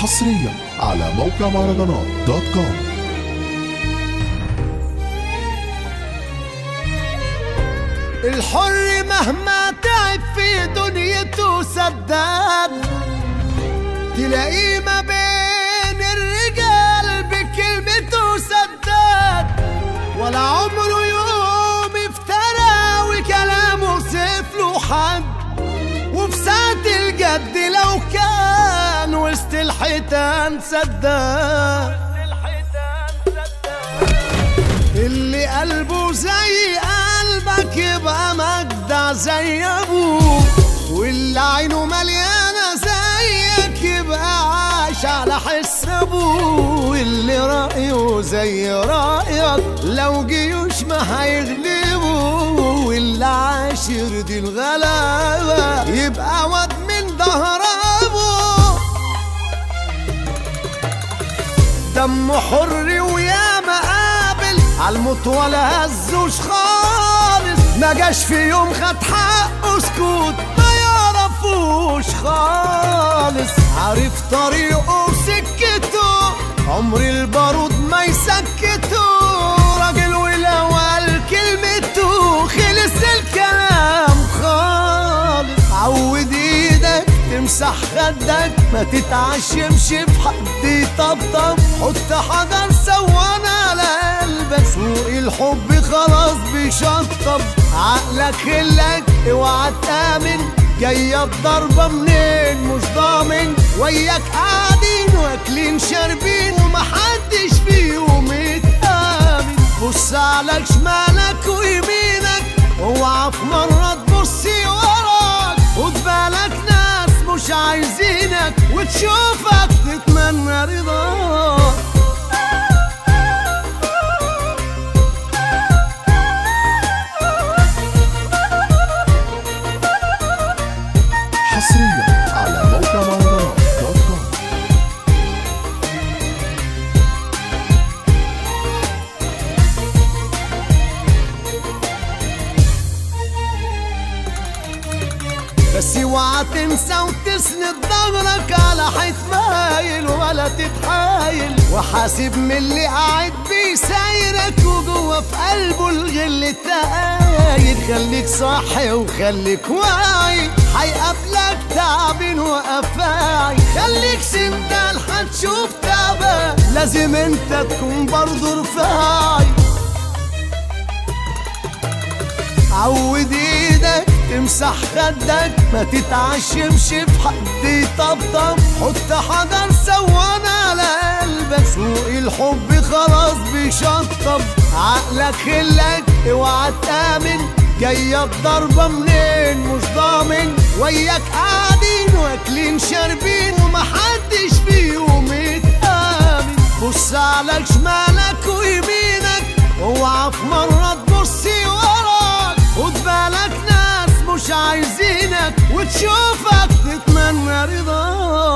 حصريا على موقع مهرجانات دوت كوم الحر مهما تعب في دنيته سداد تلاقيه ما بين الرجال بكلمته سداد ولا عمره يوم افترى وكلامه سيف له حد وفي ساعة الجد لو كان وسط الحيتان سداد اللي قلبه زي قلبك يبقى مجدع زي ابوه واللي عينه مليانه زيك يبقى عاش على حس ابوه واللي رايه زي رايك لو جيوش ما هيغلبوا واللي عاشر دي الغلابه يبقى واد من ظهر ابوه دمه حر ويا مقابل عالموت ولا هزوش خالص ما جاش في يوم خد حقه سكوت ما يعرفوش خالص عارف طريقه وسكته عمر البارود ما يسكته راجل ولو قال كلمته خلص الكلام خالص عود ايدك تمسح خدك ما تتعشمش في حد يطبطب حط حجر سوانا على قلبك سوق الحب خلاص بيشطب عقلك خلك اوعى تامن جاية الضربة منين مش ضامن وياك قاعدين واكلين شاربين ومحدش فيهم يتآمن بص على شمالك ويمينك اوعى في مرة تبصي وراك خد بالك ناس مش عايزينك وتشوفك تتمنى رضاك حصريا على موقع مهرجانات دوت كوم بس اوعى تنسى وتسند ظهرك على حيط مايل ولا تتحايل وحاسب من اللي قاعد بيسايرك وجوه في قلبه الغل تقايل خليك صاحي وخليك واعي هيقابلك تعبين وقفاعي خليك سندال هتشوف تعبان لازم انت تكون برضه رفاعي عود ايدك تمسح خدك ما تتعشمش في حد يطبطب حط حجر سوانا على قلبك سوق الحب خلاص بيشطب عقلك خلك اوعى تامن جاية الضربة منين مش ضامن وياك قاعدين واكلين شاربين ومحدش فيهم يتآمن بص على شمالك ويمينك اوعى في مرة تبصي وراك خد بالك ناس مش عايزينك وتشوفك تتمنى رضاك